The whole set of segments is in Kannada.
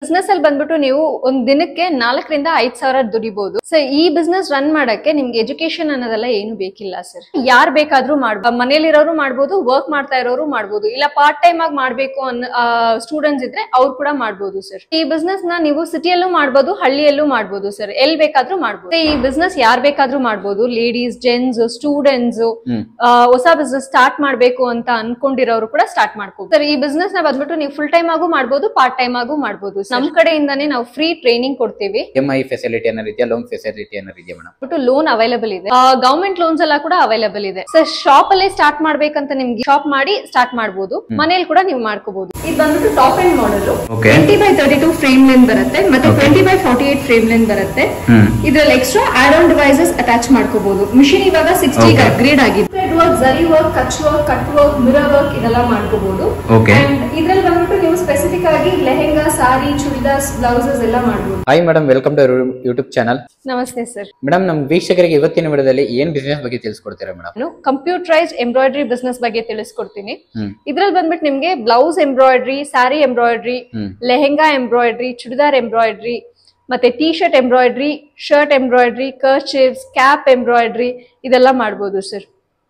ಬಿಸ್ನೆಸ್ ಅಲ್ಲಿ ಬಂದ್ಬಿಟ್ಟು ನೀವು ಒಂದ್ ದಿನಕ್ಕೆ ನಾಲ್ಕರಿಂದ ಐದ್ ಸಾವಿರ ದುಡಿಬಹುದು ಸೊ ಈ ಬಿಸ್ನೆಸ್ ರನ್ ಮಾಡಕ್ಕೆ ನಿಮ್ಗೆ ಎಜುಕೇಶನ್ ಅನ್ನೋದೆಲ್ಲ ಏನು ಬೇಕಿಲ್ಲ ಸರ್ ಯಾರ್ ಬೇಕಾದ್ರೂ ಮಾಡ್ಬೋದು ಮನೇಲಿರೋರು ಮಾಡ್ಬೋದು ವರ್ಕ್ ಮಾಡ್ತಾ ಇರೋರು ಮಾಡ್ಬೋದು ಇಲ್ಲ ಪಾರ್ಟ್ ಟೈಮ್ ಆಗಿ ಮಾಡ್ಬೇಕು ಅನ್ನೋ ಸ್ಟೂಡೆಂಟ್ಸ್ ಇದ್ರೆ ಅವ್ರು ಕೂಡ ಮಾಡ್ಬೋದು ಸರ್ ಈ ಬಿಸ್ನೆಸ್ ನ ನೀವು ಸಿಟಿಯಲ್ಲೂ ಮಾಡ್ಬೋದು ಹಳ್ಳಿಯಲ್ಲೂ ಮಾಡ್ಬೋದು ಸರ್ ಎಲ್ ಬೇಕಾದ್ರೂ ಮಾಡ್ಬೋದು ಈ ಬಿಸ್ನೆಸ್ ಯಾರ್ ಬೇಕಾದ್ರೂ ಮಾಡ್ಬೋದು ಲೇಡೀಸ್ ಜೆಂಟ್ಸ್ ಸ್ಟೂಡೆಂಟ್ಸ್ ಹ್ಮ್ ಹೊಸ ಬಿಸ್ನೆಸ್ ಸ್ಟಾರ್ಟ್ ಮಾಡ್ಬೇಕು ಅಂತ ಅನ್ಕೊಂಡಿರೋರು ಕೂಡ ಸ್ಟಾರ್ಟ್ ಮಾಡ್ಕೋಬಹುದು ಸರ್ ಈ ಬಿಸ್ನೆಸ್ ನ ಬಂದ್ಬಿಟ್ಟು ನೀವು ಫುಲ್ ಟೈಮ್ ಆಗು ಮಾಡ್ಬೋದು ಪಾರ್ಟ್ ಟೈಮ್ ಆಗು ಮಾಡ್ಬೋದು ನಮ್ ಕಡೆಯಿಂದಾನೇ ನಾವು ಫ್ರೀ ಟ್ರೈನಿಂಗ್ ಕೊಡ್ತೀವಿ ಎಂ ಐ ಫೆಸಿಲಿಟಿ ಏನಾರು ಇದೆಯಾ ಲೋನ್ ಫೆಸಿಲಿಟಿ ಏನಾರು ಇದೆಯಾ ಮೇಡಮ್ ಬಿಟ್ಟು ಲೋನ್ ಅವೈಲೇಬಲ್ ಇದೆ ಗವರ್ಮೆಂಟ್ ಲೋನ್ಸ್ ಎಲ್ಲ ಕೂಡ ಅವೈಲೇಬಲ್ ಇದೆ ಸರ್ ಶಾಪ್ ಅಲ್ಲೇ ಸ್ಟಾರ್ಟ್ ಮಾಡ್ಬೇಕಂತ ನಿಮ್ಗೆ ಶಾಪ್ ಮಾಡಿ ಸ್ಟಾರ್ಟ್ ಮಾಡಬಹುದು ಮನೇಲಿ ಕೂಡ ನೀವು ಮಾಡ್ಕೋಬಹುದು ಇದು ಬಂದ್ಬಿಟ್ಟು top and model Okay. Twenty by thirty two frame length ಬರುತ್ತೆ ಮತ್ತೆ twenty by forty eight frame length ಬರುತ್ತೆ ಹ್ಮ್ ಇದ್ರಲ್ಲಿ extra add on devices attach ಮಾಡ್ಕೋಬಹುದು ಮಿಷಿನ್ ಇವಾಗ ಸಿಕ್ಸ್ Okay. ಗೆ ಅಪ್ಗ್ರೇಡ್ ಆಗಿದೆ thread work zari work Kutch work cut work mirror work ಇದೆಲ್ಲ ಮಾಡ್ಕೋಬಹುದು Okay. ಇದ್ರಲ್ಲಿ ಬಂದ್ಬಿಟ್ಟು ನೀವು ಸ್ಪೆಸಿಫಿಕ್ ಆಗಿ ಲೆಹೆಂಗಾ ಸಾರಿ ಚೂಡಿದಾರ್ಸ್ ಬ್ಲೌಸಸ್ ಎಲ್ಲ ಮಾಡ್ಬೋದು hi madam welcome to YouTube channel ನಮಸ್ತೆ ಸರ್ ಮೇಡಮ್ ನಮ್ಮ ವೀಕ್ಷಕರಿಗೆ ಇವತ್ತಿನ ವಿಡಿಯೋದಲ್ಲಿ ಏನ್ ಬಿಸ್ನೆಸ್ ಬಗ್ಗೆ ತಿಳಿಸ್ಕೊಡ್ತೀರಾ ಮೇಡಮ್ ನಾನು ಕಂಪ್ಯೂಟರೈಸ್ಡ್ ಎಂಬ್ರಾಯ್ಡ್ರಿ ಬಿಸ್ನೆಸ್ ಬಗ್ಗೆ ತಿಳಿಸ್ಕೊಡ್ತೀನಿ ಹ್ಮ್ ಇದ್ರಲ್ಲಿ ಬಂದ್ಬಿಟ್ಟು ನಿಮ್ಗೆ blouse embroidery sari embroidery hmm lehenga embroidery churidar embroidery ಮತ್ತೆ T shirt embroidery shirt embroidery kerchiefs cap embroidery ಇದೆಲ್ಲ ಮಾಡ್ಬೋದು ಸರ್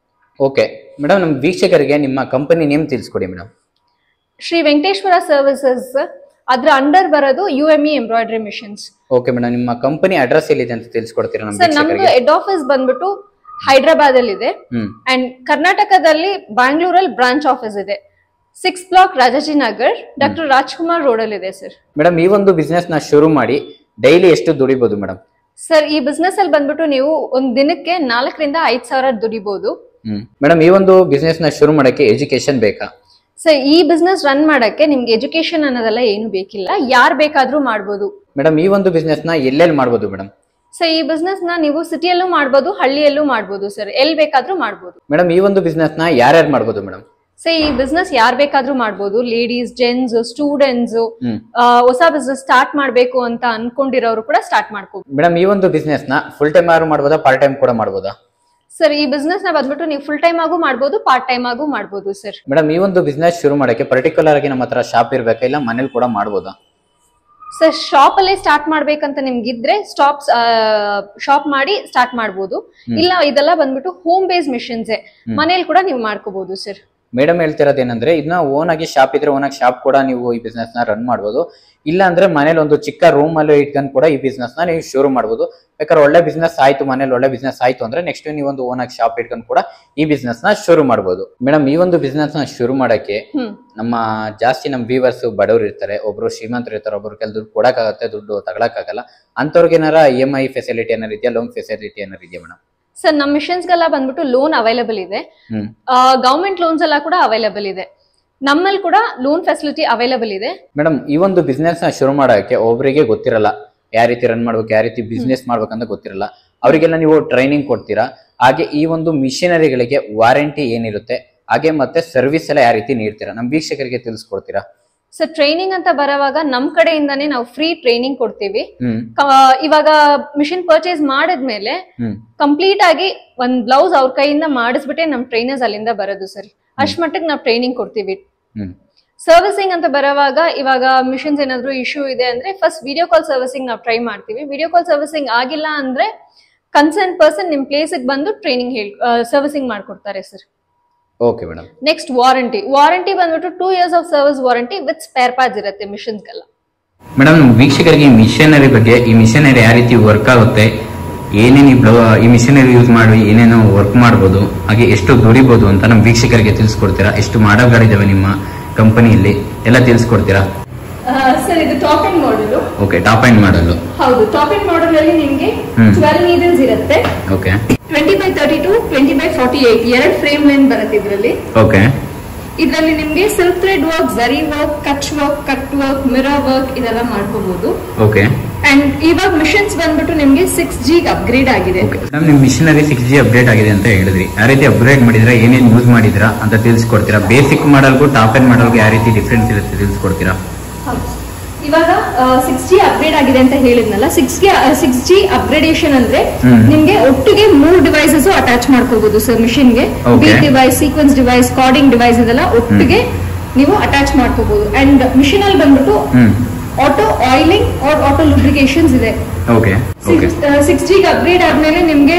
ಓಕೆ ಮೇಡಮ್ ನಮ್ಮ ವೀಕ್ಷಕರಿಗೆ ನಿಮ್ಮ ಕಂಪನಿ ನೇಮ್ ತಿಳಿಸ್ಕೊಡಿ ಮೇಡಮ್ ಶ್ರೀ ವೆಂಕಟೇಶ್ವರ ಸರ್ವಿಸಸ್ ಅದ್ರ ಅಂಡರ್ ಬರೋದು U M E embroidery machines okay madam ನಿಮ್ಮ ಕಂಪನಿ ಅಡ್ರೆಸ್ ಎಲ್ಲಿದೆ ಅಂತ ತಿಳಿಸ್ಕೊಡ್ತೀರಾ ನಮ್ಮ ಸರ್ ನಮ್ದು ವೀಕ್ಷಕರಿಗೆ ಹೆಡ್ ಆಫೀಸ್ ಬಂದ್ಬಿಟ್ಟು ಹೈದರಾಬಾದ್ ಅಲ್ಲಿ ಇದೆ ಹ್ಮ್ ಅಂಡ್ ಕರ್ನಾಟಕದಲ್ಲಿ ಬ್ಯಾಂಗ್ಳೂರಲ್ಲಿ ಬ್ರಾಂಚ್ ಆಫೀಸ್ ಇದೆ six block Rajajinagar doctor Rajkumar road ಅಲ್ಲಿ ಇದೆ ಸರ್ ಮೇಡಮ್ ಈ ಒಂದು ಬಿಸ್ನೆಸ್ ನ ಶುರು ಮಾಡಿ ಡೈಲಿ ಎಷ್ಟು ದುಡಿಬಹುದು ಮೇಡಮ್ ಸರ್ ಈ ಬಿಸ್ನೆಸ್ ಅಲ್ಲಿ ಬಂದ್ಬಿಟ್ಟು ನೀವು ಒಂದ್ ದಿನಕ್ಕೆ ನಾಲ್ಕರಿಂದ ಐದ್ ಸಾವಿರ ದುಡಿಬಹುದು ಹ್ಮ್ ಮೇಡಮ್ ಈ ಒಂದು ಬಿಸ್ನೆಸ್ ನ ಶುರು ಮಾಡಕ್ಕೆ ಎಜುಕೇಶನ್ ಬೇಕಾ ಸರ್ ಈ ಬಿಸ್ನೆಸ್ ರನ್ ಮಾಡಕ್ಕೆ ನಿಮ್ಗೆ ಎಜುಕೇಶನ್ ಅನ್ನೋದೆಲ್ಲ ಏನು ಬೇಕಿಲ್ಲ ಯಾರ್ ಬೇಕಾದ್ರೂ ಮಾಡ್ಬೋದು ಮೇಡಮ್ ಈ ಒಂದು ಬಿಸ್ನೆಸ್ ನ ಎಲ್ಲೆಲ್ಲಿ ಮಾಡ್ಬೋದು ಮೇಡಮ್ ಸರ್ ಈ ಬಿಸ್ನೆಸ್ ನ ನೀವು ಸಿಟಿಯಲ್ಲೂ ಮಾಡ್ಬೋದು ಹಳ್ಳಿಯಲ್ಲೂ ಮಾಡ್ಬೋದು ಸರ್ ಎಲ್ ಬೇಕಾದ್ರೂ ಮಾಡ್ಬೋದು ಮೇಡಮ್ ಈ ಒಂದು ಬಿಸ್ನೆಸ್ ನ ಯಾರ್ಯಾರು ಮಾಡ್ಬೋದು ಮೇಡಮ್ ಸರ್ ಈ ಬಿಸ್ನೆಸ್ ಯಾರ್ ಬೇಕಾದ್ರೂ ಮಾಡ್ಬೋದು ಲೇಡೀಸ್ ಜೆಂಟ್ಸ್ ಸ್ಟೂಡೆಂಟ್ಸ್ ಹ್ಮ್ ಹೊಸ ಬಿಸ್ನೆಸ್ ಸ್ಟಾರ್ಟ್ ಮಾಡ್ಬೇಕು ಅಂತ ಅನ್ಕೊಂಡಿರೋರು ಕೂಡ ಸ್ಟಾರ್ಟ್ ಮಾಡ್ಕೋಬಹುದು ಮೇಡಮ್ ಈ ಒಂದು ಬಿಸ್ನೆಸ್ ನ ಫುಲ್ ಟೈಮ್ ಆದ್ರೂ ಮಾಡ್ಬೋದಾ ಪಾರ್ಟ್ ಟೈಮ್ ಕೂಡ ಮಾಡ್ಬೋದಾ ಸರ್ ಈ ಬಿಸ್ನೆಸ್ ನ ಬಂದ್ಬಿಟ್ಟು ನೀವು ಫುಲ್ ಟೈಮ್ ಆಗು ಮಾಡ್ಬೋದು ಪಾರ್ಟ್ ಟೈಮ್ ಆಗು ಮಾಡ್ಬೋದು ಸರ್ ಮೇಡಮ್ ಈ ಒಂದು ಬಿಸ್ನೆಸ್ ಶುರು ಮಾಡಕ್ಕೆ ಪರ್ಟಿಕ್ಯುಲರ್ ಆಗಿ ನಮ್ಮ ಹತ್ರ ಶಾಪ್ ಇರ್ಬೇಕಾ ಇಲ್ಲ ಮನೇಲಿ ಕೂಡ ಮಾಡ್ಬೋದಾ ಸರ್ ಶಾಪ್ ಅಲ್ಲೇ ಸ್ಟಾರ್ಟ್ ಮಾಡ್ಬೇಕಂತ ನಿಮ್ಗಿದ್ರೆ ಸ್ಟಾಪ್ ಶಾಪ್ ಮಾಡಿ ಸ್ಟಾರ್ಟ್ ಮಾಡ್ಬೋದು ಇಲ್ಲ ಇದೆಲ್ಲ ಬಂದ್ಬಿಟ್ಟು ಹೋಮ್ ಬೇಸ್ ಮಿಷನ್ಸ್ ಮನೇಲಿ ಕೂಡ ನೀವು ಮಾಡ್ಕೋಬಹುದು ಸರ್ ಮೇಡಮ್ ಹೇಳ್ತಿರೋದು ಏನಂದ್ರೆ ಇದನ್ನ ಓನ್ ಆಗಿ ಶಾಪ್ ಇದ್ರೆ ಓನ್ ಆಗಿ ಶಾಪ್ ಕೂಡ ನೀವು ಈ ಬಿಸ್ನೆಸ್ ನ ರನ್ ಮಾಡ್ಬೋದು ಇಲ್ಲ ಅಂದ್ರೆ ಮನೇಲಿ ಒಂದು ಚಿಕ್ಕ ರೂಮ್ ಅಲ್ಲಿ ಇಟ್ಕೊಂಡು ಕೂಡ ಈ ಬಿಸ್ನೆಸ್ ನ ನೀವು ಶುರು ಮಾಡ್ಬೋದು ಬೇಕಾದ್ರೆ ಒಳ್ಳೆ ಬಿಸ್ನೆಸ್ ಆಯ್ತು ಮನೇಲಿ ಒಳ್ಳೆ ಬಿಸ್ನೆಸ್ ಆಯ್ತು ಅಂದ್ರೆ ನೆಕ್ಸ್ಟ್ ನೀವು ಒಂದು ಓನ್ ಆಗಿ ಶಾಪ್ ಇಟ್ಕೊಂಡು ಕೂಡ ಈ ಬಿಸ್ನೆಸ್ ನ ಶುರು ಮಾಡ್ಬೋದು ಮೇಡಮ್ ಈ ಒಂದು ಬಿಸ್ನೆಸ್ ನ ಶುರು ಮಾಡಕ್ಕೆ ಹ್ಮ್ ನಮ್ಮ ಜಾಸ್ತಿ ನಮ್ಮ ವ್ಯೂವರ್ಸ್ ಬಡವರು ಇರ್ತಾರೆ ಒಬ್ರು ಶ್ರೀಮಂತರು ಇರ್ತಾರೆ ಒಬ್ರು ಕೆಲ ದುಡ್ಡು ಕೊಡಕ್ಕಾಗತ್ತೆ ದುಡ್ಡು ತಗೊಳಕ್ಕಾಗಲ್ಲ ಅಂತವ್ರಿಗೆ ಏನಾರ ಇ ಎಂ ಐ ಫೆಸಿಲಿಟಿ ಏನಾರು ಇದೆಯಾ ಲೋನ್ ಫೆಸಿಲಿಟಿ ಏನಾರು ಇದೆಯಾ ಮೇಡಮ್ ಸರ್ ನಮ್ಮ ಮಿಷನ್ಸ್ಗೆಲ್ಲ ಬಂದ್ಬಿಟ್ಟು ಲೋನ್ ಅವೈಲೇಬಲ್ ಇದೆ ಹ್ಮ್ ಗವರ್ಮೆಂಟ್ ಲೋನ್ಸ್ ಎಲ್ಲ ಕೂಡ ಅವೈಲೇಬಲ್ ಇದೆ ನಮ್ಮಲ್ಲಿ ಕೂಡ ಲೋನ್ ಫೆಸಿಲಿಟಿ ಅವೈಲೇಬಲ್ ಇದೆ ಮೇಡಮ್ ಈ ಒಂದು ಬಿಸ್ನೆಸ್ ನ ಶುರು ಮಾಡೋಕೆ ಒಬ್ಬರಿಗೆ ಗೊತ್ತಿರಲ್ಲ ಯಾವ ರೀತಿ ರನ್ ಮಾಡ್ಬೇಕು ಯಾವ ರೀತಿ ಬಿಸ್ನೆಸ್ ಮಾಡ್ಬೇಕಂತ ಗೊತ್ತಿರಲ್ಲ ಅವರಿಗೆಲ್ಲ ನೀವು ಟ್ರೈನಿಂಗ್ ಕೊಡ್ತೀರಾ ಹಾಗೆ ಈ ಒಂದು ಮಿಷನರಿಗಳಿಗೆ ವಾರಂಟಿ ಏನಿರುತ್ತೆ ಹಾಗೆ ಮತ್ತೆ ಸರ್ವಿಸ್ ಎಲ್ಲ ಯಾವ ರೀತಿ ನೀಡ್ತೀರಾ ನಮ್ಮ ವೀಕ್ಷಕರಿಗೆ ತಿಳಿಸ್ಕೊಡ್ತೀರಾ ಸರ್ ಟ್ರೈನಿಂಗ್ ಅಂತ ಬರೋವಾಗ ನಮ್ ಕಡೆಯಿಂದಾನೇ ನಾವು ಫ್ರೀ ಟ್ರೈನಿಂಗ್ ಕೊಡ್ತೀವಿ ಹ್ಮ್ ಕ- ಇವಾಗ ಮಿಷಿನ್ ಪರ್ಚೇಸ್ ಮಾಡಿದ್ಮೇಲೆ ಹ್ಮ್ ಕಂಪ್ಲೀಟ್ ಆಗಿ ಒಂದ್ ಬ್ಲೌಸ್ ಅವ್ರ ಕೈಯಿಂದ ಮಾಡಿಸ್ಬಿಟ್ಟೆ ನಮ್ ಟ್ರೈನರ್ಸ್ ಅಲ್ಲಿಂದ ಬರೋದು ಸರ್ ಅಷ್ಟ್ ಮಟ್ಟಿಗೆ ನಾವು ಟ್ರೈನಿಂಗ್ ಕೊಡ್ತೀವಿ ಹ್ಮ್ ಸರ್ವಿಸಿಂಗ್ ಅಂತ ಬರೋವಾಗ ಇವಾಗ ಮಿಷನ್ಸ್ ಏನಾದ್ರು ಇಶ್ಯೂ ಇದೆ ಅಂದ್ರೆ ಫಸ್ಟ್ ವಿಡಿಯೋ ಕಾಲ್ ಸರ್ವಿಸಿಂಗ್ ನಾವು ಟ್ರೈ ಮಾಡ್ತೀವಿ ವಿಡಿಯೋ ಕಾಲ್ ಸರ್ವಿಸಿಂಗ್ ಆಗಿಲ್ಲ ಅಂದ್ರೆ ಕನ್ಸರ್ನ್ ಪರ್ಸನ್ ನಿಮ್ ಪ್ಲೇಸಿಗೆ ಬಂದು ಟ್ರೈನಿಂಗ್ ಹೇಳಿ ಸರ್ವಿಸಿಂಗ್ ಮಾಡ್ಕೊಡ್ತಾರೆ sir okay madam next warranty warranty ಬಂದ್ಬಿಟ್ಟು two years of service warranty with spare parts ಇರುತ್ತೆ ಮಿಷನ್ಸ್ಗೆಲ್ಲ ಮೇಡಮ್ ನಮ್ಮ ವೀಕ್ಷಕರಿಗೆ ಈ ಮಿಷನರಿ ಬಗ್ಗೆ ಈ ಮಿಷನರಿ ಯಾವ ರೀತಿ ವರ್ಕ್ ಆಗುತ್ತೆ ಏನೇನು ಈ ಬ್ಲೌ ಈ ಮಿಷನರಿ ಯೂಸ್ ಮಾಡಿ ಏನೇನು ವರ್ಕ್ ಮಾಡ್ಬೋದು ಹಾಗೆ ಎಷ್ಟು ದುಡಿಬೋದು ಅಂತ ನಮ್ಮ ವೀಕ್ಷಕರಿಗೆ ತಿಳಿಸ್ಕೊಡ್ತೀರಾ ಎಷ್ಟು ಮಾಡಲ್ಗಳಿದಾವೆ ನಿಮ್ಮ ಕಂಪನಿಯಲ್ಲಿ ಎಲ್ಲ ತಿಳಿಸ್ಕೊಡ್ತೀರಾ ಸರ್ ಇದು top and model okay top and model ಹೌದು ಟಾಪ್ ಅಂಡ್ ಮಾಡಲ್ ಅಲ್ಲಿ ನಿಮ್ಗೆ ಹ್ಮ್. ಟ್ವೆಲ್ ನೀಡಲ್ಸ್ ಇರುತ್ತೆ okay twenty by thirty two twenty by forty eight ಎರಡು ಫ್ರೇಮ್ ಲೈನ್ ಬರುತ್ತೆ ಇದರಲ್ಲಿ ಓಕೆ ಇದರಲ್ಲಿ ನಿಮ್ಗೆ silk thread work zari work Kutch work cut work mirror work ಇದೆಲ್ಲ ಮಾಡ್ಕೋಬಹುದು ಓಕೆ ಅಂಡ್ ಇವಾಗ ಮಿಷನ್ಸ್ ಬಂದ್ಬಿಟ್ಟು ನಿಮ್ಗೆ ಸಿಕ್ಸ್ ಜಿ ಅಪ್ಗ್ರೇಡ್ ಆಗಿದೆ ಓಕೆ ಮೇಡಮ್ ನಿಮ್ಮ ಮಿಷನರಿ ಸಿಕ್ಸ್ ಜಿ ಅಪ್ಡೇಟ್ ಆಗಿದೆ ಅಂತ ಹೇಳಿದ್ರಿ ಯಾವ ರೀತಿ ಅಪ್ಗ್ರೇಡ್ ಮಾಡಿದ್ರೆ ಏನೇನು ಯೂಸ್ ಮಾಡಿದ್ರಾ ಅಂತ ತಿಳಿಸ್ಕೊಡ್ತೀರಾ ಬೇಸಿಕ್ ಮಾಡಲ್ಗೂ ಟಾಪ್ ಆ್ಯಂಡ್ ಮಾಡಲ್ಗೂ ಯಾವ ರೀತಿ ಡಿಫ್ರೆನ್ಸ್ ಇರುತ್ತೆ ತಿಳಿಸ್ಕೊಡ್ತೀರಾ ಇವಾಗ ಸಿಕ್ಸ್ ಜಿ ಅಪ್ಗ್ರೇಡ್ ಆಗಿದೆ ಅಂತ ಹೇಳಿದ್ನಲ್ಲ ಸಿಕ್ಸ್ ಗೆ ಸಿಕ್ಸ್ ಜಿ ಅಪ್ಗ್ರೇಡೇಷನ್ ಅಂದ್ರೆ ಹ್ಮ್. ನಿಮ್ಗೆ ಒಟ್ಟಿಗೆ ಮೂರ್ ಡಿವೈಸಸ್ ಅಟ್ಯಾಚ್ ಮಾಡ್ಕೋಬಹುದು ಸರ್ ಮಿಷಿನ್ ಗೆ Okay. Bead device sequence device cording device ಇದೆಲ್ಲ ಒಟ್ಟಿಗೆ ನೀವು ಅಟ್ಯಾಚ್ ಮಾಡ್ಕೋಬಹುದು ಅಂಡ್ ಮಿಷಿನ್ ಅಲ್ಲಿ ಬಂದ್ಬಿಟ್ಟು hmm auto oiling or auto lubrications ಇದೆ ಓಕೆ ಓಕೆ ಸಿಕ್ಸ್ ಜಿಗೆ ಅಪ್ಗ್ರೇಡ್ ಆದ್ಮೇಲೆ ನಿಮ್ಗೆ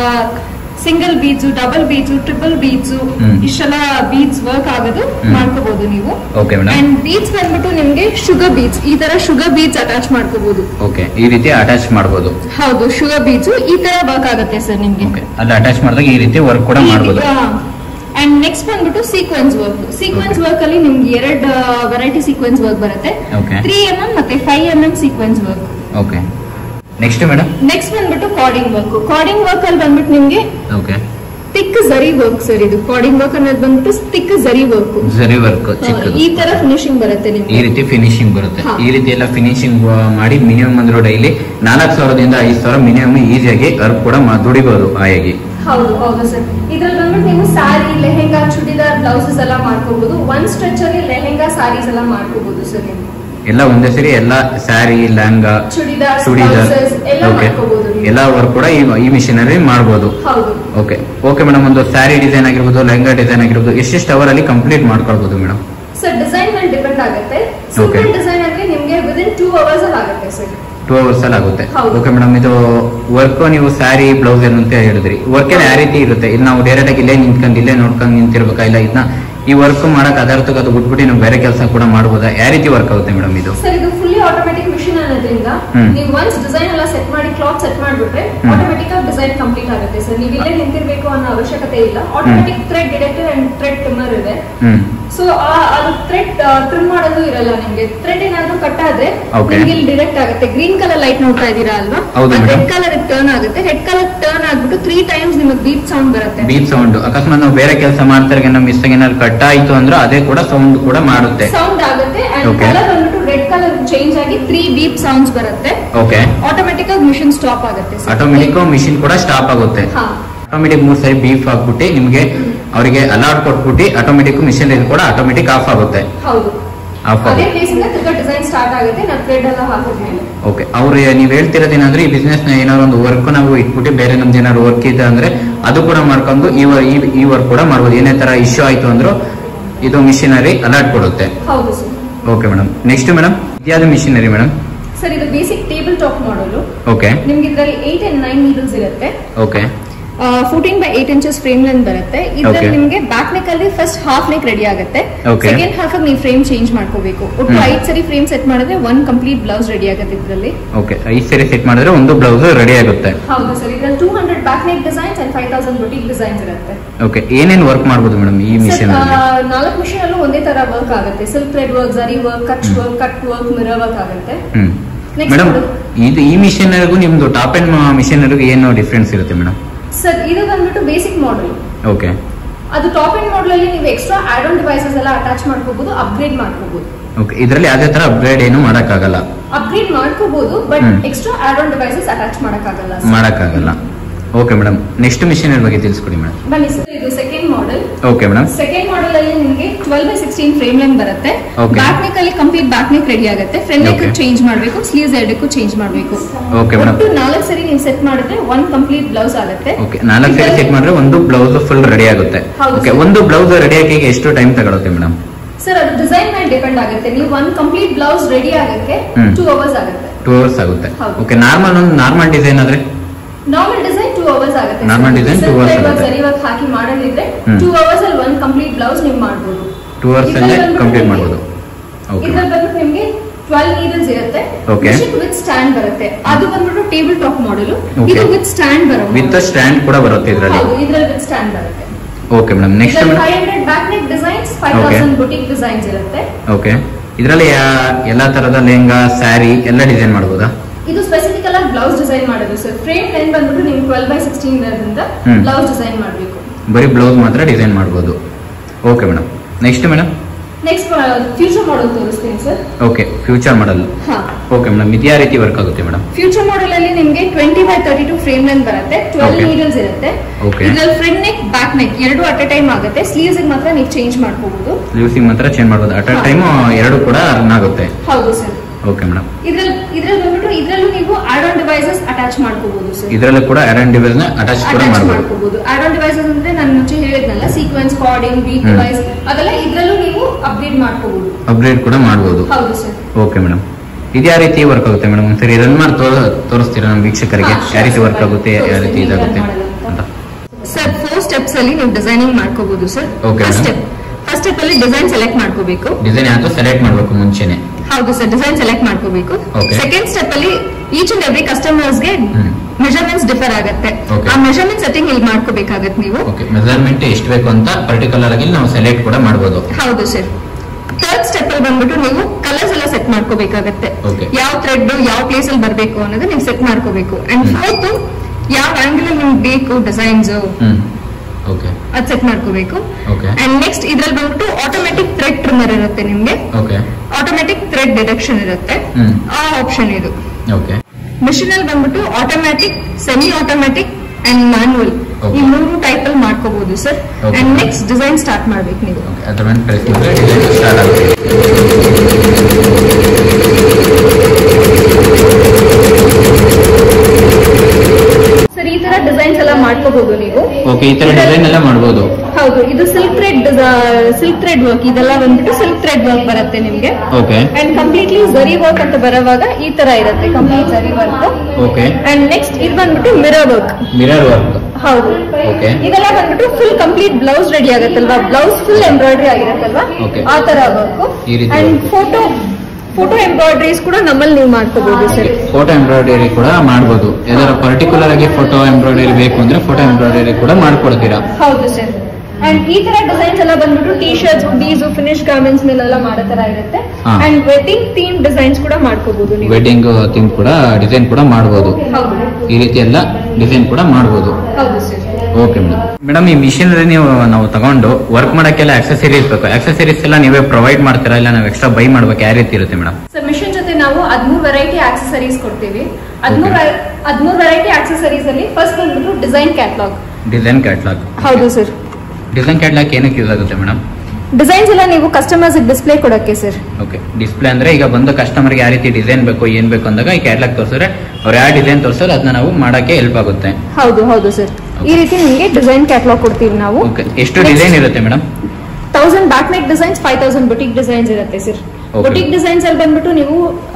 single beads double beads triple beads hmm. ಇಷ್ಟೆಲ್ಲ ಬೀಡ್ಸ್ ವರ್ಕ್ ಆಗೋದು ಹ್ಮ್. ಮಾಡ್ಕೋಬಹುದು ನೀವು ಓಕೆ ಮೇಡಮ್ ಅಂಡ್ ಬೀಡ್ಸ್ ಬಂದ್ಬಿಟ್ಟು ನಿಮ್ಗೆ ಶುಗರ್ ಬೀಡ್ಸ್ ಈ ತರ ಶುಗರ್ ಬೀಡ್ಸ್ ಅಟ್ಯಾಚ್ ಮಾಡ್ಕೋಬಹುದು ಓಕೆ ಈ ರೀತಿ ಅಟ್ಯಾಚ್ ಮಾಡ್ಬೋದು ಹೌದು ಶುಗರ್ ಬೀಡ್ಸ್ ಈ ತರ ವರ್ಕ್ ಆಗುತ್ತೆ ಸರ್ ನಿಮ್ಗೆ ಓಕೆ ಅಲ್ಲಿ ಅಟ್ಯಾಚ್ ಮಾಡಿದಾಗ ಈ ರೀತಿ ವರ್ಕ್ ಕೂಡ ಮಾಡ್ಬೋದು ಅಂಡ್ ನೆಕ್ಸ್ಟ್ ಬಂದ್ಬಿಟ್ಟು sequence work sequence Okay. Work ಅಲ್ಲಿ ನಿಮ್ಗೆ ಎರಡ್ ವೆರೈಟಿ ಸೀಕ್ವೆನ್ಸ್ ವರ್ಕ್ ಬರುತ್ತೆ Okay. ತ್ರೀ ಎಂ ಎಂ ಮತ್ತೆ five M M sequence work okay next madam next ಬಂದ್ಬಿಟ್ಟು ಕಾರ್ಡಿಂಗ್ ವರ್ಕ್ ಕಾರ್ಡಿಂಗ್ ವರ್ಕ್ ಅಲ್ಲಿ ಬಂದ್ಬಿಟ್ಟು ನಿಮ್ಗೆ okay thick zari work sir ಇದು ಕಾರ್ಡಿಂಗ್ ವರ್ಕ್ ಅನ್ನೋದು ಬಂದ್ಬಿಟ್ಟು ತಿಕ್ ಜರಿ ವರ್ಕ್ ಸರಿ ವರ್ಕ್ ಚಿಕ್ಕದು ಈ ತರ ಫಿನಿಶಿಂಗ್ ಬರುತ್ತೆ ಈ ನಿಮ್ಗೆ ರೀತಿ ಫಿನಿಶಿಂಗ್ ಬರುತ್ತೆ ಹಾ. ಈ ರೀತಿ ಎಲ್ಲ ಫಿನಿಶಿಂಗ್ ಮಾಡಿ ಮಿನಿಮಮ್ ಅಂದ್ರೆ ಡೈಲಿ ನಾಲ್ಕು ಸಾವಿರದಿಂದ ಐದು ಸಾವಿರ ಮಿನಿಮಮ್ ಈಸಿಯಾಗಿ ವರ್ಕ್ ಕೂಡ ಮಾ- ದುಡಿಬಹುದು ಆಯಾಗಿ ಹೌದು ಹೌದು ಸರ್ ಇದ್ರಲ್ಲಿ ಬಂದ್ಬಿಟ್ಟು ನೀವು ಸ್ಯಾರಿ ಲೆಹೆಂಗಾ ಚುಡಿದಾರ್ ಬ್ಲೌಸಸ್ ಎಲ್ಲ ಮಾಡ್ಕೋಬಹುದು ಒನ್ ಸ್ಟ್ರೆಚ್ ಅಲ್ಲಿ ಲೆಹೆಂಗಾ ಸಾರೀಸ್ ಎಲ್ಲ ಮಾಡ್ಕೋಬಹುದು ಸರ್ ನೀವು ಎಲ್ಲ ಒಂದೇ ಸರಿ ಎಲ್ಲ ಸ್ಯಾರಿ ಲೆಹಂಗಾ ಚುಡಿದಾರ್ ಚೂಡಿದಾರ್ ಬ್ಲೌಸಸ್ ಎಲ್ಲ ಓಕೆ ಮಾಡ್ಕೋಬಹುದು ನೀವು ಎಲ್ಲ ವರ್ಕ್ ಕೂಡ ಈ ಈ ಮಿಷಿನರಿ ಮಾಡ್ಬೋದು ಹೌದು ಓಕೆ ಓಕೆ ಮೇಡಮ್ ಒಂದು ಸ್ಯಾರಿ ಡಿಸೈನ್ ಆಗಿರ್ಬೋದು ಲೆಹಂಗಾ ಡಿಸೈನ್ ಆಗಿರ್ಬೋದು ಎಷ್ಟೆಷ್ಟು ಅವರ್ ಅಲ್ಲಿ ಕಂಪ್ಲೀಟ್ ಮಾಡ್ಕೊಳ್ಬೋದು ಮೇಡಮ್ ಸರ್ ಡಿಸೈನ್ ಮೇಲೆ ಡಿಪೆಂಡ್ ಆಗುತ್ತೆ ಸಿಂಪಲ್ ಡಿಸೈನ್ ಅಂದ್ರೆ ನಿಮ್ಗೆ ವಿದಿನ್ ಟೂ ಅವರ್ಸ್ ಅಲ್ಲಿ ಆಗುತ್ತೆ ಸರ್ ಟೂ ಅವರ್ಸ್ ಅಲ್ಲಿ ಆಗುತ್ತೆ ಹೌದು. ಓಕೆ ಮೇಡಮ್ ಇದು ವರ್ಕ್ ನೀವು ಸ್ಯಾರಿ ಬ್ಲೌಸ್ ಏನು ಅಂತ ಹೇಳಿದ್ರಿ ವರ್ಕ್ ಯಾವ ರೀತಿ ಇರುತ್ತೆ ಇಲ್ಲಿ ನಾವು ಡೈರೆಕ್ಟ್ ಆಗಿ ಇಲ್ಲೇ ನಿಂತ್ಕೊಂಡು ಇಲ್ಲೇ ನೋಡ್ಕೊಂಡು ನಿಂತಿರ್ಬೇಕಾ ಇಲ್ಲ ಇದನ್ನ ಈ ವರ್ಕ್ ಮಾಡಕ್ ಅದರ್ಥಕ್ಕೆ ಅದು ಬಿಟ್ಬಿಟ್ಟು ನಾವು ಬೇರೆ ಕೆಲಸ ಕೂಡ ಮಾಡ್ಬೋದಾ ಯಾವ ರೀತಿ ವರ್ಕ್ ಆಗುತ್ತೆ ಮೇಡಮ್ ಇದು ಸರ್ ಇದು ಫುಲ್ಲಿ ಆಟೋಮೆಟಿಕ್ ಮಿಷಿನ್ ಅನ್ನೋದ್ರಿಂದ ಹ್ಮ್. ನೀವು ಒನ್ಸ್ ಡಿಸೈನ್ ಎಲ್ಲ ಸೆಟ್ ಮಾಡಿ ಕ್ಲಾತ್ ಸೆಟ್ ಮಾಡ್ಬಿಟ್ರೆ ಹ್ಮ್. ಆಟೋಮೆಟಿಕ್ ಆಗಿ ಡಿಸೈನ್ ಕಂಪ್ಲೀಟ್ ಆಗುತ್ತೆ ಸರ್ ನೀವು ಇಲ್ಲೇ ನಿಂತಿರ್ಬೇಕು ಅನ್ನೋ ಅವಶ್ಯಕತೆ ಇಲ್ಲ automatic thread detector and thread trimmer ಇದೆ ಹ್ಮ್ ಸೊ ಅದು ಥ್ರೆಡ್ ಟ್ರಿಮ್ ಮಾಡೋದು ಇರಲ್ಲ ನಿಮ್ಗೆ ಥ್ರೆಡ್ ಏನಾದ್ರೂ ಕಟ್ ಆದ್ರೆ Okay. ನಿಮ್ಗೆ ಇಲ್ಲಿ ಡಿರೆಕ್ಟ್ ಆಗುತ್ತೆ ಗ್ರೀನ್ ಕಲರ್ ಲೈಟ್ ನೋಡ್ತಾ ಇದ್ದೀರಾ ಅಲ್ವಾ ಹೌದು madam. ರೆಡ್ ಕಲರ್ ಟರ್ನ್ ಆಗುತ್ತೆ ರೆಡ್ ಕಲರ್ ಟರ್ನ್ ಆಗ್ಬಿಟ್ಟು ತ್ರೀ ಟೈಮ್ಸ್ ನಿಮಗೆ ಬೀಪ್ ಸೌಂಡ್ ಬರುತ್ತೆ ಬೀಪ್ ಸೌಂಡ್ ಅಕಸ್ಮಾತ್ ನಾವು ಬೇರೆ ಕೆಲಸ ಮಾಡ್ತಾರೆ ನಮ್ಮ ಮಿಸ್ ಏನಾದ್ರು ಕಟ್ ಆಯ್ತು ಅಂದ್ರೆ ಅದೇ ಕೂಡ ಸೌಂಡ್ ಕೂಡ ಮಾಡುತ್ತೆ ಸೌಂಡ್ ಆಗುತ್ತೆ ಅಂಡ್ Okay. ಕಲರ್ ಬಂದ್ಬಿಟ್ಟು ರೆಡ್ ಕಲರ್ ಚೇಂಜ್ ಆಗಿ ತ್ರೀ ಬೀಪ್ ಸೌಂಡ್ಸ್ ಬರುತ್ತೆ ಓಕೆ ಆಟೋಮೆಟಿಕ್ ಆಗಿ ಮಿಷಿನ್ ಸ್ಟಾಪ್ ಆಗುತ್ತೆ sir. ಆಟೋಮೆಟಿಕ್ ಮಿಷಿನ್ ಕೂಡ ಸ್ಟಾಪ್ ಆಗುತ್ತೆ ಹಾ ಆಟೋಮೆಟಿಕ್ ಮೂರ್ ಸರಿ ಬೀಫ್ ಹಾಕ್ಬಿಟ್ಟು ನಿಮ್ಗೆ ಅವರಿಗೆ ಅಲಾರ್ಟ್ ಕೊಟ್ಬಿಟ್ಟು ಆಟೋಮೆಟಿಕ್ ಮಿಷಿನ್ ಇದು ಕೂಡ ಆಟೋಮೆಟಿಕ್ ಆಫ್ ಆಗುತ್ತೆ ಹೌದು ಆಫ್ ಅದೇ ಆಗುತ್ತೆ ಪ್ಲೇಸ್ ಇಂದ ತಿರ್ಗಾ ಡಿಸೈನ್ ಸ್ಟಾರ್ಟ್ ಆಗುತ್ತೆ ನಾವು ಥ್ರೆಡ್ ಎಲ್ಲ ಹಾಕಿದ್ಮೇಲೆ ಓಕೆ ಅವ್ರು ನೀವ್ ಹೇಳ್ತಿರೋದೇನಂದ್ರೆ ಈ ಬಿಸ್ನೆಸ್ ನ ಏನಾದ್ರು ಒಂದು ವರ್ಕ್ ನಾವು ಇಟ್ಬಿಟ್ಟು ಬೇರೆ ನಮ್ದು ಏನಾದ್ರು ವರ್ಕ್ ಇದೆ ಅಂದ್ರೆ ಅದು ಕೂಡ ಮಾಡ್ಕೊಂಡು ಈ wor- ಈ- ಈ ವರ್ಕ್ ಕೂಡ ಮಾಡ್ಬೋದು ಏನೇ ತರ ಇಶ್ಯೂ ಆಯ್ತು ಅಂದ್ರೂ ಇದು ಮಿಷಿನರಿ ಅಲರ್ಟ್ ಕೊಡುತ್ತೆ ಹೌದು sir okay madam next madam ಇದ್ಯಾವುದು ಮಿಷಿನರಿ ಮೇಡಮ್ ಸರ್ ಇದು basic table top model okay ನಿಮ್ಗೆ ಇದರಲ್ಲಿ ಏಟ್ ಅಂಡ್ ನೈನ್ ನೀಡಲ್ಸ್ ಇರುತ್ತೆ okay fourteen by eight inches frame length ಬರುತ್ತೆ ಇದ್ರಲ್ಲಿ Okay. ನಿಮ್ಗೆ ಬ್ಯಾಕ್ ನೆಕ್ ಅಲ್ಲಿ ಫಸ್ಟ್ ಹಾಫ್ ನೆಕ್ ರೆಡಿ ಆಗುತ್ತೆ Okay. ಸೆಕೆಂಡ್ ಹಾಫ್ ನೀವು ಫ್ರೇಮ್ ಚೇಂಜ್ ಮಾಡ್ಕೋಬೇಕು ಒಟ್ಟು ಹ್ಮ್. ಐದ್ ಸರಿ ಫ್ರೇಮ್ ಸೆಟ್ ಮಾಡಿದ್ರೆ ಒನ್ ಕಂಪ್ಲೀಟ್ ಬ್ಲೌಸ್ ರೆಡಿ ಆಗುತ್ತೆ ಇದರಲ್ಲಿ ಓಕೆ ಐದು ಸರಿ ಸೆಟ್ ಮಾಡಿದ್ರೆ ಒಂದು ಬ್ಲೌಸ್ ರೆಡಿ ಆಗುತ್ತೆ ಹೌದು ಸರ್ ಇದ್ರಲ್ಲಿ two hundred back neck designs and five thousand boutique designs ಇರುತ್ತೆ ಓಕೆ ಏನೇನ್ ವರ್ಕ್ ಮಾಡ್ಬೋದು ಮೇಡಮ್ ಈ Sir, ಮಿಷಿನ್ ಆ, ನಾಲ್ಕು ಮಿಷಿನ್ ಅಲ್ಲೂ ಒಂದೇ ತರ ವರ್ಕ್ ಆಗುತ್ತೆ silk thread work zari work Kutch hmm. Work cut work mirror work ಆಗುತ್ತೆ ಹ್ಮ್ Next ಮೇಡಮ್ model. ಇದು ಈ ಮಿಷಿನರಿಗೂ ನಿಮ್ದು ಟಾಪ್ ಅಂಡ್ ಮಿಷಿನರಿಗೂ ಏನು ಡಿಫ್ರೆನ್ಸ್ ಇರುತ್ತೆ ಮೇಡಮ್ ಸರ್ ಇದು ಬಂದ್ಬಿಟ್ಟು ಬೇಸಿಕ್ ಮಾಡೆಲ್ ಓಕೆ ಅದು ಟಾಪ್ ಅಂಡ್ ಮಾಡೆಲ್ ಅಲ್ಲಿ ನೀವು ಎಕ್ಸ್ಟ್ರಾ ಆಡ್ ಆನ್ ಡಿವೈಸಸ್ ಎಲ್ಲ ಅಟ್ಯಾಚ್ ಮಾಡ್ಕೋಬಹುದು ಅಪ್ಗ್ರೇಡ್ ಮಾಡ್ಕೋಬಹುದು ಓಕೆ ಇದರಲ್ಲಿ ಅದೇ ತರ ಅಪ್ಗ್ರೇಡ್ ಏನು ಮಾಡಕ್ಕಾಗಲ್ಲ ಅಪ್ಗ್ರೇಡ್ ಮಾಡ್ಕೋಬಹುದು but hmm. Extra add on devices attach ಮಾಡಕ್ಕಾಗಲ್ಲ sir. ಮಾಡಕ್ಕಾಗಲ್ಲ ಓಕೆ ಮೇಡಮ್ ನೆಕ್ಸ್ಟ್ ಮಿಷಿನರಿ ಬಗ್ಗೆ ತಿಳಿಸ್ಕೊಡಿ ಮೇಡಮ್ ಬನ್ನಿ ಸರ್ ಇದು second model okay madam second model ಅಲ್ಲಿ ನಿಮಗೆ twelve by sixteen frame length ಬರುತ್ತೆ Okay. ಬ್ಯಾಕ್ ನೆಕ್ ಅಲ್ಲಿ ಕಂಪ್ಲೀಟ್ ಬ್ಯಾಕ್ ನೆಕ್ ರೆಡಿ ಆಗುತ್ತೆ ಫ್ರಂಟ್ ನೆಕ್ Okay. ಚೇಂಜ್ ಮಾಡಬೇಕು ಸ್ಲೀವ್ಸ್ ಎರಡಕ್ಕೂ ಚೇಂಜ್ ಮಾಡಬೇಕು ಓಕೆ ಮೇಡಮ್ ಒಟ್ಟು ನಾಲ್ಕು ಸರಿ ನೀವು ಸೆಟ್ ಮಾಡಿದ್ರೆ ಒನ್ ಕಂಪ್ಲೀಟ್ ಬ್ಲೌಸ್ ಆಗುತ್ತೆ ಓಕೆ ನಾಲ್ಕು ಸರಿ ಸೆಟ್ ಮಾಡಿದ್ರೆ ಒಂದು ಬ್ಲೌಸ್ ಫುಲ್ ರೆಡಿ ಆಗುತ್ತೆ ಹೌದು ಓಕೆ sir. ಒಂದು ಬ್ಲೌಸ್ ರೆಡಿ ಆಗಿ ಎಷ್ಟು ಟೈಮ್ ತಗೊಳುತ್ತೆ ಮೇಡಮ್ ಸರ್ ಅದು ಡಿಸೈನ್ ಮೇಲೆ ಡಿಪೆಂಡ್ ಆಗುತ್ತೆ ನೀವು ಒನ್ ಕಂಪ್ಲೀಟ್ ಬ್ಲೌಸ್ ರೆಡಿ ಆಗಕ್ಕೆ ಹ್ಮ್. ಟೂ ಅವರ್ಸ್ ಆಗುತ್ತೆ ಟೂ ಅವರ್ಸ್ ಆಗುತ್ತೆ ಹೌದು. ಓಕೆ ನಾರ್ಮಲ್ ಒಂದು ನಾರ್ಮಲ್ ಡಿಸೈನ್ ಆದ್ರೆ ನಾರ್ಮಲ್ ಡಿಸೈನ್ ಟೂ ಅವರ್ಸ್ ಆಗುತ್ತೆ Normal design two hours ಆಗುತ್ತೆ. ಸರಿ ವರ್ಕ್ ಹಾಕಿ ಮಾಡೋದಿದ್ರೆ ಹ್ಮ್. ಟೂ ಅವರ್ಸ್ ಅಲ್ಲಿ ಒನ್ ಕಂಪ್ಲೀಟ್ ಬ್ಲೌಸ್ ನೀವು ಮಾಡ್ಬೋದು ಟೂ ಅವರ್ಸ್ ಅಲ್ಲೇ ಇದ್ರಲ್ಲಿ ಕಂಪ್ಲೀಟ್ ಬಂದ್ಬಿಟ್ಟು ಮಾಡ್ಬೋದು ಓಕೆ ಇದ್ರಲ್ಲಿ ಬಂದ್ಬಿಟ್ಟು ನಿಮ್ಗೆ ಟ್ವೆಲ್ ನೀಡಲ್ಸ್ ಇರುತ್ತೆ Okay. ವಿತ್ ಸ್ಟ್ಯಾಂಡ್ ಬರುತ್ತೆ ಅದು ಬಂದ್ಬಿಟ್ಟು ಟೇಬಲ್ ಟಾಪ್ ಮಾಡಲು Okay. ಇದು ವಿತ್ ಸ್ಟ್ಯಾಂಡ್ ಬರುತ್ತೆ ವಿತ್ ಸ್ಟ್ಯಾಂಡ್ ಕೂಡ ಬರುತ್ತೆ ಇದರಲ್ಲಿ ಹೌದು ಇದ್ರಲ್ಲಿ ವಿತ್ ಸ್ಟ್ಯಾಂಡ್ ಬರುತ್ತೆ ಓಕೆ ಮೇಡಮ್ ನೆಕ್ಸ್ಟ್ ಇದ್ರಲ್ಲಿ madam five hundred back neck designs five Okay. Thousand boutique designs ಇರುತ್ತೆ ಓಕೆ ಇದರಲ್ಲಿ ಎಲ್ಲಾ ತರದ ಲೆಹಂಗಾ ಸ್ಯಾರಿ ಎಲ್ಲ ಡಿಸೈನ್ ಮಾಡ್ಬೋದಾ ಇದು ಸ್ಪೆಸಿಫಿಕಲ್ ಆಗಿ ಬ್ಲೌಸ್ ಡಿಸೈನ್ ಮಾಡೋದು ಸರ್ ಫ್ರೇಮ್ ಲೆಂತ್ ಬಂದ್ಬಿಟ್ಟು ನೀವು ಟ್ವೆಲ್ ಬೈ ಸಿಕ್ಸ್ಟೀನ್ ಇರೋದ್ರಿಂದ ಹ್ಮ್. ಬ್ಲೌಸ್ ಡಿಸೈನ್ ಮಾಡಬೇಕು ಬರೀ ಬ್ಲೌಸ್ ಮಾತ್ರ ಡಿಸೈನ್ ಮಾಡ್ಬೋದು okay madam next madam next future model ತೋರಿಸ್ತೀನಿ ಸರ್ ಓಕೆ ಫ್ಯೂಚರ್ ಮಾಡಲ್ ಹಾ ಓಕೆ ಮೇಡಮ್ ಇದು ಯಾವ ರೀತಿ ವರ್ಕ್ ಆಗುತ್ತೆ ಮೇಡಮ್ ಫ್ಯೂಚರ್ ಮಾಡೆಲ್ ಅಲ್ಲಿ ನಿಮಗೆ twenty by thirty two frame length ಬರುತ್ತೆ ಟ್ವೆಲ್ Okay. ನೀಡಲ್ಸ್ ಇರುತ್ತೆ Okay. ಇದ್ರಲ್ಲಿ ಫ್ರಂಟ್ ನೆಕ್ ಬ್ಯಾಕ್ ನೆಕ್ ಎರಡು ಅಟ್ ಎ ಟೈಮ್ ಆಗುತ್ತೆ ಸ್ಲೀವ್ಸ್ ಮಾತ್ರ ನೀವು ಚೇಂಜ್ ಮಾಡ್ಕೋಬಹುದು ಯೂಸಿಂಗ್ ಮಾತ್ರ ಚೇಂಜ್ ಮಾಡ್ಬೋದು ಅಟ್ ಅ ಹಾ. ಟೈಮ್ ಎರಡು ಕೂಡ ರನ್ ಆಗುತ್ತೆ ಹೌದು ಸರ್ ಓಕೆ ಮೇಡಮ್ ಇದ್ರಲ್ಲಿ ಇದ್ರಲ್ಲಿ ಬಂದ್ಬಿಟ್ಟು ಇದ್ರಲ್ಲೂ ನೀವು ಆಡ್ ಆನ್ ಡಿವೈಸಸ್ ಅಟ್ಯಾಚ್ ಮಾಡ್ಕೋಬಹುದು ಸರ್ ಇದರಲ್ಲೂ ಕೂಡ ಎರಡ್ ಡಿವೈಸ್ ನ ಅಟ್ಯಾಚ್ ಕೂಡ ಅಟ್ಯಾಚ್ ಮಾಡ್ಬೋದು ಮಾಡ್ಕೋಬಹುದು ಆಡ್ ಆನ್ ಡಿವೈಸಸ್ ಅಂದ್ರೆ ನಾನು ಮುಂಚೆ ಹೇಳಿದ್ನಲ್ಲ sequence cording bead hmm. Device ಅದೆಲ್ಲ ಇದ್ರಲ್ಲೂ ನೀವು ಅಪ್ಗ್ರೇಡ್ ಮಾಡ್ಕೋಬಹುದು ಅಪ್ಗ್ರೇಡ್ ಕೂಡ ಮಾಡ್ಬೋದು ಹೌದು ಸರ್ ಓಕೆ ಮೇಡಮ್ ಇದು ಯಾವ ರೀತಿ ವರ್ಕ್ ಆಗುತ್ತೆ ಮೇಡಮ್ ಒಂದ್ಸರಿ ರನ್ ಮಾಡಿ ತೋರ್- ತೋರಿಸ್ತೀರಾ ನಮ್ಮ ವೀಕ್ಷಕರಿಗೆ ಹಾ, ಯಾವ ರೀತಿ sure, ವರ್ಕ್ sure. ಆಗುತ್ತೆ ಯಾವ ರೀತಿ ತೋರಿಸ್ತೀನಿ, ಇದಾಗುತ್ತೆ run ಮಾಡಲು ಅಂತ ಸರ್ ಫೋರ್ ಸ್ಟೆಪ್ಸ್ ಅಲ್ಲಿ ನೀವು ಡಿಸೈನಿಂಗ್ ಮಾಡ್ಕೋಬಹುದು sir Okay, first madam. Step first step ಅಲ್ಲಿ ಡಿಸೈನ್ ಸೆಲೆಕ್ಟ್ ಮಾಡ್ಕೋಬೇಕು ಡಿಸೈನ್ ಯಾವುದು ಸೆಲೆಕ್ಟ್ ಮಾಡ್ಬೇಕು ಮುಂಚೆನೆ ಹೌದು ಸರ್ ಡಿಸೈನ್ ಸೆಲೆಕ್ಟ್ ಮಾಡ್ಕೋಬೇಕು Okay. ಸೆಕೆಂಡ್ ಸ್ಟೆಪ್ ಅಲ್ಲಿ ಈಚ್ ಅಂಡ್ ಎವ್ರಿ ಕಸ್ಟಮರ್ಸ್ ಗೆ ಹ್ಮ್. ಮೆಜರ್ಮೆಂಟ್ಸ್ ಡಿಫರ್ ಆಗುತ್ತೆ Okay. ಆ ಮೆಜರ್ಮೆಂಟ್ ಸೆಟ್ಟಿಂಗ್ ಇಲ್ಲಿ ಮಾಡ್ಕೋಬೇಕಾಗತ್ತೆ ನೀವು ಓಕೆ ಮೆಜರ್ಮೆಂಟ್ ಎಷ್ಟು ಬೇಕು ಅಂತ ಪರ್ಟಿಕ್ಯುಲರ್ ಆಗಿ ನಾವು ಸೆಲೆಕ್ಟ್ ಕೂಡ ಮಾಡ್ಬೋದು ಹೌದು ಸರ್ ಥರ್ಡ್ ಸ್ಟೆಪ್ ಅಲ್ಲಿ ಬಂದ್ಬಿಟ್ಟು ನೀವು ಕಲರ್ಸ್ ಎಲ್ಲ ಸೆಟ್ ಮಾಡ್ಕೋಬೇಕಾಗತ್ತೆ Okay. ಯಾವ ಥ್ರೆಡ್ ಯಾವ ಪ್ಲೇಸ್ ಅಲ್ಲಿ ಬರಬೇಕು ಅನ್ನೋದು ನೀವು ಸೆಟ್ ಮಾಡ್ಕೋಬೇಕು ಅಂಡ್ ಫೋರ್ತ್ ಯಾವ ಆಂಗಲ್ ಅಲ್ಲಿ ನಿಮ್ಗೆ ಬೇಕು ಡಿಸೈನ್ಸ್ ಹ್ಮ್ ಓಕೆ ಅದ್ ಸೆಟ್ ಮಾಡ್ಕೋಬೇಕು Okay. ಅಂಡ್ ನೆಕ್ಸ್ಟ್ ಇದ್ರಲ್ಲಿ ಬಂದ್ಬಿಟ್ಟು ಆಟೋಮೆಟಿಕ್ ಥ್ರೆಡ್ ಟ್ರಿಮ್ಮರ್ ಇರುತ್ತೆ ನಿಮ್ಗೆ ಓಕೆ ಆಟೋಮೆಟಿಕ್ ಥ್ರೆಡ್ ಡಿಡಕ್ಷನ್ ಇರುತ್ತೆ ಹ್ಮ್. ಆ ಆಪ್ಷನ್ ಇದು ಓಕೆ ಮಿಷಿನ್ ಅಲ್ಲಿ ಬಂದ್ಬಿಟ್ಟು automatic semi automatic and manual Okay. ಈ ಮೂರು ಟೈಪ್ ಅಲ್ಲಿ ಮಾಡ್ಕೋಬಹುದು sir Okay. And next design start ಮಾಡ್ಬೇಕು ನೀವು ಓಕೆ ಅದ್ರ ಮೇಲೆ ಪ್ರೆಸ್ ಮಾಡಿದ್ರೆ ಡಿಸೈನ್ ಸ್ಟಾರ್ಟ್ ಆಗುತ್ತೆ ಸರ್ ಈ ತರ ಡಿಸೈನ್ಸ್ ಎಲ್ಲ ಮಾಡ್ಕೋಬಹುದು ನೀವು ಓಕೆ ಈ ತರ ಡಿಸೈನ್ ಎಲ್ಲ ಮಾಡ್ಬೋದು ಹೌದು ಇದು silk thread silk thread work ಇದೆಲ್ಲ ಬಂದ್ಬಿಟ್ಟು ಸಿಲ್ಕ್ ಥ್ರೆಡ್ ವರ್ಕ್ ಬರುತ್ತೆ ನಿಮ್ಗೆ okay and completely zari work ಅಂತ ಬರುವಾಗ ಈ ತರ ಇರುತ್ತೆ ಕಂಪ್ಲೀಟ್ ಜರಿ ವರ್ಕ್ ಓಕೆ ಅಂಡ್ ನೆಕ್ಸ್ಟ್ ಇದು ಬಂದ್ಬಿಟ್ಟು ಮಿರರ್ ವರ್ಕ್ ಮಿರರ್ ವರ್ಕ್ ಹೌದು Okay. ಇದೆಲ್ಲ ಬಂದ್ಬಿಟ್ಟು ಫುಲ್ ಕಂಪ್ಲೀಟ್ ಬ್ಲೌಸ್ ರೆಡಿ ಆಗುತ್ತಲ್ವಾ ಬ್ಲೌಸ್ ಫುಲ್ ಎಂಬ್ರಾಯ್ಡ್ರಿ ಆಗಿರುತ್ತಲ್ವಾ Okay. ಆ ತರ ವರ್ಕ್ ಈ ರೀತಿ and work. Photo photo embroideries ಕೂಡ ನಮ್ಮಲ್ಲಿ ನೀವು ಮಾಡ್ಕೋಬಹುದು ಸರ್ ಫೋಟೋ ಎಂಬ್ರಾಯ್ಡರಿ ಕೂಡ ಮಾಡ್ಬೋದು ಯಾವ್ದಾರ ಪರ್ಟಿಕ್ಯುಲರ್ ಆಗಿ ಫೋಟೋ ಎಂಬ್ರಾಯ್ಡರಿ ಬೇಕು ಅಂದ್ರೆ ಫೋಟೋ ಎಂಬ್ರಾಯ್ಡರಿ ಕೂಡ ಮಾಡ್ಕೊಡ್ತೀರಾ ಹೌದು ಸರ್ ಅಂಡ್ ಈ ತರ ಡಿಸೈನ್ಸ್ ಎಲ್ಲ ಬಂದ್ಬಿಟ್ಟು T shirts hoodies finish garments ಮೇಲೆಲ್ಲ ಮಾಡೋ ತರ ಇರುತ್ತೆ ಹಾ. ಅಂಡ್ ವೆಡ್ಡಿಂಗ್ ಥೀಮ್ ಡಿಸೈನ್ಸ್ ಕೂಡ ಮಾಡ್ಕೋಬಹುದು ನೀವು ವೆಡ್ಡಿಂಗ್ ಥೀಮ್ ಕೂಡ ಡಿಸೈನ್ ಕೂಡ ಮಾಡ್ಬೋದು ಹೌದು ಈ ರೀತಿ ಎಲ್ಲ ಡಿಸೈನ್ ಕೂಡ ಮಾಡ್ಬೋದು ಹೌದು ಸರ್ ಓಕೆ ಮೇಡಮ್ ಮೇಡಮ್ ಈ ಮಿಷಿನ್ ನೀವು ನಾವು ತಗೊಂಡು ವರ್ಕ್ ಮಾಡಕ್ಕೆಲ್ಲ ಆಕ್ಸೆಸರೀಸ್ ಬೇಕು ಆಕ್ಸೆಸರೀಸ್ ಎಲ್ಲ ನೀವೇ ಪ್ರೊವೈಡ್ ಮಾಡ್ತೀರಾ ಇಲ್ಲ ನಾವು ಎಕ್ಸ್ಟ್ರಾ ಬೈ ಮಾಡ್ಬೇಕು ಯಾವ ರೀತಿ ಇರುತ್ತೆ ಮೇಡಮ್ ಸರ್ ಮಿಷನ್ ಜೊತೆ ನಾವು ಹದಿಮೂರು ವೆರೈಟಿ ಆಕ್ಸೆಸರೀಸ್ ಕೊಡ್ತೀವಿ ಹದಿಮೂರು ಹದಿಮೂರು ವೆರೈಟಿ ಆಕ್ಸೆಸರೀಸ್ ಅಲ್ಲಿ ಫಸ್ಟ್ ಬಂದ್ಬಿಟ್ಟು ಡಿಸೈನ್ ಕ್ಯಾಟ್ಲಾಗ್ ಡಿಸೈನ್ ಕ್ಯಾಟ್ಲಾಗ್ ಹೌದು ಸರ್ ಡಿಸೈನ್ ಕ್ಯಾಟ್ಲಾಗ್ ಏನಕ್ಕೆ ಯೂಸ್ ಆಗುತ್ತೆ ಮೇಡಮ್ ಡಿಸೈನ್ಸ್ ಎಲ್ಲ ನೀವು ಕಸ್ಟಮರ್ಸ್ ಡಿಸ್ಪ್ಲೇ ಕೊಡಕ್ಕೆ ಸರ್ ಓಕೆ ಡಿಸ್ಪ್ಲೇ ಅಂದ್ರೆ ಈಗ ಬಂದು ಕಸ್ಟಮರ್ಗೆ ಯಾವ ರೀತಿ ಡಿಸೈನ್ ಬೇಕು ಏನ್ ಬೇಕು ಅಂದಾಗ ಈ ಕ್ಯಾಟ್ಲಾಗ್ ತೋರಿಸಿದ್ರೆ ಅವ್ರು ಯಾವ ಡಿಸೈನ್ ತೋರಿಸಿದ್ರೆ ಅದನ್ನ ನಾವು ಮಾಡಕ್ಕೆ ಹೆಲ್ಪ್ ಆಗುತ್ತೆ ಹೌದು ಹೌದು ಸರ್ ಈ ರೀತಿ ನಿಮಗೆ ಡಿಸೈನ್ ಕ್ಯಾಟ್ಲಾಗ್ ಕೊಡ್ತೀವಿ ನಾವು ಓಕೆ ಎಷ್ಟು ಡಿಸೈನ್ ಇರುತ್ತೆ madam thousand back make designs five thousand boutique designs ಇರುತ್ತೆ ಸರ್ Okay. ಬುಟಿಕ್ ಡಿಸೈನ್ಸ್ ಅಲ್ಲಿ ಬಂದ್ಬಿಟ್ಟು ನೀವು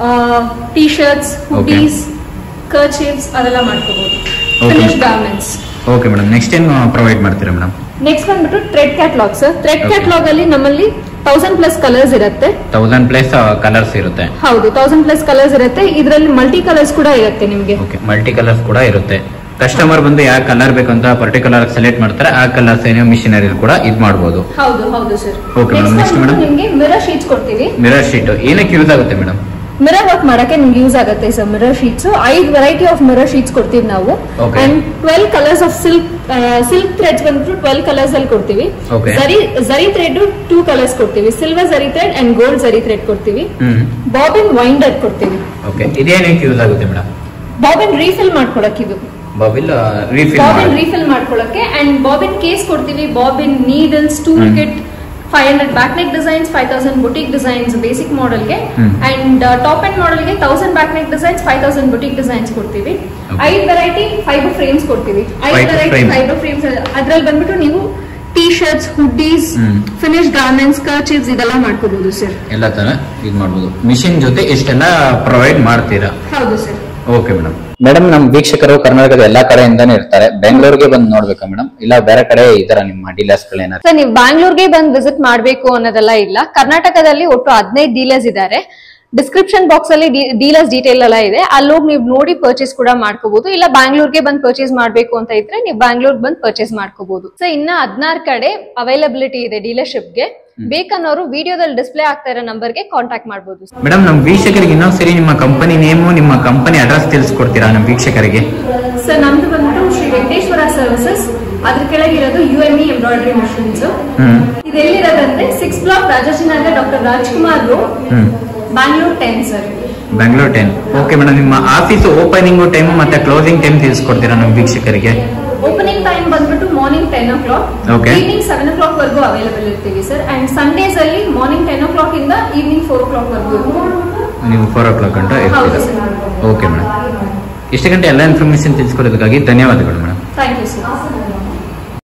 ಟಿ ಶರ್ಟ್ಸ್ ಹುಡೀಸ್ ಕರ್ಚೀವ್ಸ್ ಅದೆಲ್ಲ ಮಾಡ್ಕೋಬಹುದು Okay. Finish garments okay madam next ಏನು ಪ್ರೊವೈಡ್ ಮಾಡ್ತೀರಾ ಮೇಡಮ್ ನೆಕ್ಸ್ಟ್ ಬಂದ್ಬಿಟ್ಟು thread catalogue sir thread Okay. Catalogue ಅಲ್ಲಿ ನಮ್ಮಲ್ಲಿ ತೌಸಂಡ್ ಪ್ಲಸ್ ಕಲರ್ಸ್ ಇರುತ್ತೆ ತೌಸಂಡ್ ಪ್ಲಸ್ ಕಲರ್ಸ್ ಇರುತ್ತೆ ಹೌದು ತೌಸಂಡ್ ಪ್ಲಸ್ ಕಲರ್ಸ್ ಇರುತ್ತೆ ಇದರಲ್ಲಿ ಮಲ್ಟಿ ಕಲರ್ಸ್ ಕೂಡ ಇರುತ್ತೆ ನಿಮಗೆ ಓಕೆ ಮಲ್ಟಿ ಕಲರ್ಸ್ ಕೂಡ ಇರುತ್ತೆ ಕಸ್ಟಮರ್ ಬಂದು ಯಾವ ಕಲರ್ ಬೇಕಂತ ಪರ್ಟಿಕ್ಯುಲರ್ ಸೆಲೆಕ್ಟ್ ಮಾಡ್ತಾರೆ ಆ ಕಲರ್ಸ್ ಏನೋ ಮಿಷಿನರಿ ಕೂಡ ಇದು ಮಾಡ್ಬೋದು ಹೌದು ಹೌದು sir Okay, madam. Next, madam. ನಿಮಗೆ ಮಿರರ್ ಶೀಟ್ಸ್ ಕೊಡ್ತೀವಿ ಮಿರರ್ ಶೀಟ್ ಏನಕ್ಕೆ ಯೂಸ್ ಆಗುತ್ತೆ ಮೇಡಮ್ ಮಿರರ್ ವರ್ಕ್ ಮಾಡಕ್ಕೆ ನಿಮ್ಗೆ ಯೂಸ್ ಆಗುತ್ತೆ ಸರ್ ಮಿರರ್ ಶೀಟ್ಸ್ ಐದು ವೆರೈಟಿ ಆಫ್ ಮಿರರ್ ಶೀಟ್ಸ್ ಕೊಡ್ತೀವಿ ನಾವು Okay. And twelve colours of silk silk threads ಬಂದ್ಬಿಟ್ಟು ಟ್ವೆಲ್ ಕಲರ್ಸ್ ಅಲ್ಲಿ ಕೊಡ್ತೀವಿ Okay. Zari zari thread two colours ಕೊಡ್ತೀವಿ silver zari thread and gold zari thread ಕೊಡ್ತೀವಿ ಹ್ಮ್ ಬಾಬಿನ್ ವೈಂಡರ್ ಕೊಡ್ತೀವಿ ಓಕೆ ಇದೇನಕ್ಕೆ ಯೂಸ್ ಆಗುತ್ತೆ ಮೇಡಮ್ ಬಾಬಿನ್ ರೀಫಿಲ್ ಮಾಡ್ಕೊಳಕ್ ಇದು ಬಾಬಿಲ್ ರೀಫಿಲ್ ಬಾಬಿನ್ ರೀಫಿಲ್ ಮಾಡ್ಕೊಳಕ್ಕೆ ಅಂಡ್ ಬಾಬಿನ್ ಕೇಸ್ ಕೊಡ್ತೀವಿ bobbin needles tool hmm. Kit five hundred back neck designs five thousand boutique designs basic ಮಾಡೆಲ್ಗೆ ಹ್ಮ್. ಅಂಡ್ ಟಾಪ್ ಅಂಡ್ ಮಾಡೆಲ್ಗೆ thousand back neck designs five thousand boutique designs ಕೊಡ್ತೀವಿ Okay. ಐದು ವೆರೈಟಿ ಫೈಬರ್ ಫ್ರೇಮ್ಸ್ ಕೊಡ್ತೀವಿ ಐದು Fiber variety frame. Fibre frames ಅದ್ರಲ್ಲಿ ಬಂದ್ಬಿಟ್ಟು ನೀವು T shirts hoodies hmm. Finish garments kerchiefs ಇದೆಲ್ಲ ಮಾಡ್ಕೋಬಹುದು ಸರ್ ಎಲ್ಲ ತರ ಇದು ಮಾಡ್ಬೋದು ಮಿಷಿನ್ ಜೊತೆ ಇಷ್ಟೆಲ್ಲ ಪ್ರೊವೈಡ್ ಮಾಡ್ತೀರಾ ಹೌದು ಸರ್ ಓಕೆ ಮೇಡಮ್ ಮೇಡಮ್ ನಮ್ ವೀಕ್ಷಕರು ಕರ್ನಾಟಕದ ಎಲ್ಲಾ ಕಡೆಯಿಂದಾನೇ ಇರ್ತಾರೆ ಬೆಂಗಳೂರಿಗೆ ಬಂದು ನೋಡ್ಬೇಕಾ ಮೇಡಮ್ ಇಲ್ಲ ಬೇರೆ ಕಡೆ ಇದರ ನಿಮ್ಮ ಡೀಲರ್ಸ್ ಗಳೇನಾದ್ರು ಸರ್ ನೀವು ಬ್ಯಾಂಗ್ಳೂರ್ಗೆ ಬಂದು ವಿಸಿಟ್ ಮಾಡಬೇಕು ಅನ್ನೋದೆಲ್ಲ ಇಲ್ಲ ಕರ್ನಾಟಕದಲ್ಲಿ ಒಟ್ಟು ಹದಿನೈದು ಡೀಲರ್ಸ್ ಇದ್ದಾರೆ ಡಿಸ್ಕ್ರಿಪ್ಷನ್ ಬಾಕ್ಸ್ ಅಲ್ಲಿ ಡೀಲರ್ಸ್ ಡೀಟೇಲ್ ಎಲ್ಲ ಇದೆ ಅಲ್ಲೋಗಿ ನೀವು ನೋಡಿ ಪರ್ಚೇಸ್ ಕೂಡ ಮಾಡ್ಕೋಬಹುದು ಇಲ್ಲ ಬ್ಯಾಂಗ್ಳೂರ್ಗೆ ಬಂದು ಪರ್ಚೇಸ್ ಮಾಡಬೇಕು ಅಂತ ಇದ್ರೆ ನೀವು ಬ್ಯಾಂಗ್ಳೂರ್ ಬಂದು ಪರ್ಚೇಸ್ ಮಾಡ್ಕೋಬಹುದು ಸೊ ಇನ್ನ ಹದಿನಾರು ಕಡೆ ಅವೈಲಬಿಲಿಟಿ ಇದೆ ಡೀಲರ್ಶಿಪ್ಗೆ ಬೇಕನ್ನೋರು ವಿಡಿಯೋದಲ್ಲಿ ಡಿಸ್ಪ್ಲೇ ಆಗ್ತಾ ಇರೋ ನಂಬರ್ಗೆ ಕಾಂಟ್ಯಾಕ್ಟ್ ಮಾಡಬಹುದು ಮೇಡಮ್ ನಮ್ ವೀಕ್ಷಕರಿಗೆ ಇನ್ನೊಂದ್ಸರಿ ನಿಮ್ಮ ಕಂಪನಿ ನೇಮು ನಿಮ್ಮ ಕಂಪನಿ ಅಡ್ರೆಸ್ ತಿಳಿಸ್ಕೊಡ್ತೀರಾ ನಮ್ಮ ವೀಕ್ಷಕರಿಗೆ ಸರ್ ನಮ್ದು ಬಂದ್ಬಿಟ್ಟು ಶ್ರೀ ವೆಂಕಟೇಶ್ವರ ಸರ್ವಿಸಸ್ ಅದ್ರ ಕೆಳಗಿರೋದು U M E embroidery machines ಹ್ಮ್ ಇದು ಎಲ್ಲಿರೋದಂದ್ರೆ six block Rajajinagar doctor Rajkumar road hmm Bangalore ten sir Bengaluru ten okay madam ನಿಮ್ಮ ಆಫೀಸ್ ಓಪನಿಂಗ್ ಟೈಮ್ ಮತ್ತೆ ಕ್ಲೋಸಿಂಗ್ ಟೈಮ್ ತಿಳಿಸ್ಕೊಡ್ತೀರಾ ನಮ್ಮ ವೀಕ್ಷಕರಿಗೆ ಓಪನಿಂಗ್ ಟೈಮ್ ಬಂದ್ಬಿಟ್ಟು morning ten o'clock Okay. Evening seven o'clock ವರೆಗೂ ಅವೈಲೇಬಲ್ ಇರ್ತೀವಿ ಸರ್ ಅಂಡ್ ಸಂಡೇಸ್ ಅಲ್ಲಿ ಮಾರ್ನಿಂಗ್ ಟೆನ್ ಓ ಕ್ಲಾಕ್ ಇಂದ ಈವ್ನಿಂಗ್ ಫೋರ್ ಓ ಕ್ಲಾಕ್ ವರೆಗೂ ಇರ್ತೀವಿ ನೀವು ಫೋರ್ ಓ ಕ್ಲಾಕ್ ಗಂಟ ಹೌದು ಇರ್ತೀರಾ ಸರ್ ಓಕೆ ಮೇಡಮ್ ಇಷ್ಟು ಗಂಟೆ ಎಲ್ಲ ಇನ್ಫಾರ್ಮೇಶನ್ ತಿಳಿಸ್ಕೊಡೋದಕ್ಕಾಗಿ ಧನ್ಯವಾದಗಳು ಮೇಡಮ್ ಥ್ಯಾಂಕ್ ಯು ಸರ್